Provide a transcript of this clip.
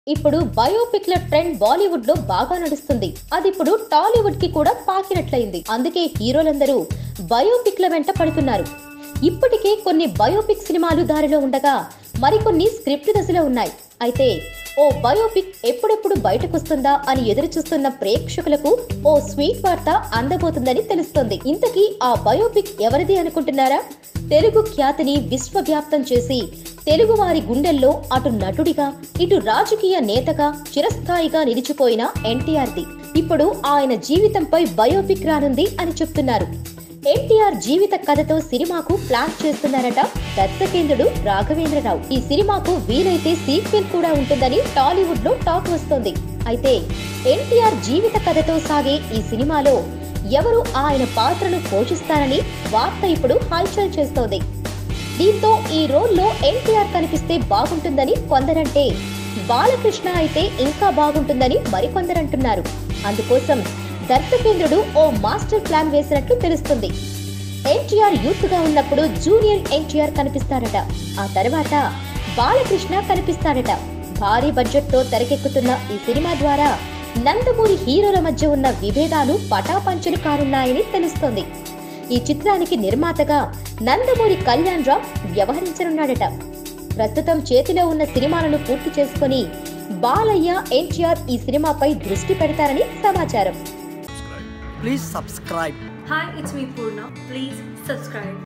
ఇప్పుడు బయోపిక్ల ట్రెండ్ బాలీవుడ్ లో బాగా నడుస్తుంది అది ఇప్పుడు టాలీవుడ్ కి కూడా పాకినట్లయింది అందుకే హీరోలందరూ బయోపిక్ల వెంట పడుతున్నారు ఇప్పటికే కొన్ని బయోపిక్ సినిమాలు దారిలో ఉండగా మరికొన్ని స్క్రిప్ట్ దశలో ఉన్నాయి అయితే ఓ బయోపిక్ ఎప్పుడెప్పుడు బయటకొస్తుందా అని ఎదురు చూస్తున్న ప్రేక్షకులకు ఓ స్వీట్ వార్త అందబోతుందని తెలుస్తోంది ఇంతకీ ఆ బయోపిక్ ఎవరిది అనుకుంటున్నారా తెలుగు ఖ్యాతిని విశ్వవ్యాప్తం చేసి తెలుగువారి గుండెల్లో అటు నటుడిగా ఇటు రాజకీయ నేతగా చిరస్థాయిగా నిలిచిపోయిన ఎన్టీఆర్ది ఇప్పుడు ఆయన జీవితంపై బయోపిక్ రానుంది అని చెప్తున్నారు ఎన్టీఆర్ జీవిత కథతో సినిమాకు ప్లాన్ చేస్తున్నారట దర్శకేంద్రుడు రాఘవేంద్రరావు ఈ సినిమాకు వీలైతే సీక్వెల్ కూడా ఉంటుందని టాలీవుడ్ లో టాక్ వస్తోంది అయితే ఎన్టీఆర్ జీవిత కథతో సాగే ఈ సినిమాలో ఎవరు ఆయన పాత్రను పోషిస్తారని వార్త ఇప్పుడు హల్చల్ చేస్తోంది దీంతో ఈ రోల్లో ఎన్టీఆర్ కనిపిస్తే బాగుంటుందని కొందరంటే బాలకృష్ణ అయితే ఇంకా బాగుంటుందని మరికొందరంటున్నారు అందుకోసం దర్శకేంద్రుడు ఓ మాస్టర్ ప్లాన్ వేసినట్లు తెలుస్తుంది ఎన్టీఆర్ యూత్ గా ఉన్నప్పుడు జూనియర్ ఎన్టీఆర్ కనిపిస్తారట ఆ తర్వాత బాలకృష్ణ కనిపిస్తారట భారీ బడ్జెట్ తో తెరకెక్కుతున్న ఈ సినిమా ద్వారా నందమూరి హీరోల మధ్య ఉన్న విభేదాలు పటాపంచలు కానున్నాయని తెలుస్తోంది ఈ చిత్రానికి నిర్మాతగా నందమూరి కళ్యాణ్ రామ్ వ్యవహరించనున్నాడట ప్రస్తుతం చేతిలో ఉన్న సినిమాలను పూర్తి చేసుకుని బాలయ్య ఎన్టీఆర్ ఈ సినిమాపై దృష్టి పెడతారని సమాచారం Please subscribe. Hi, it's me Purna. Please subscribe.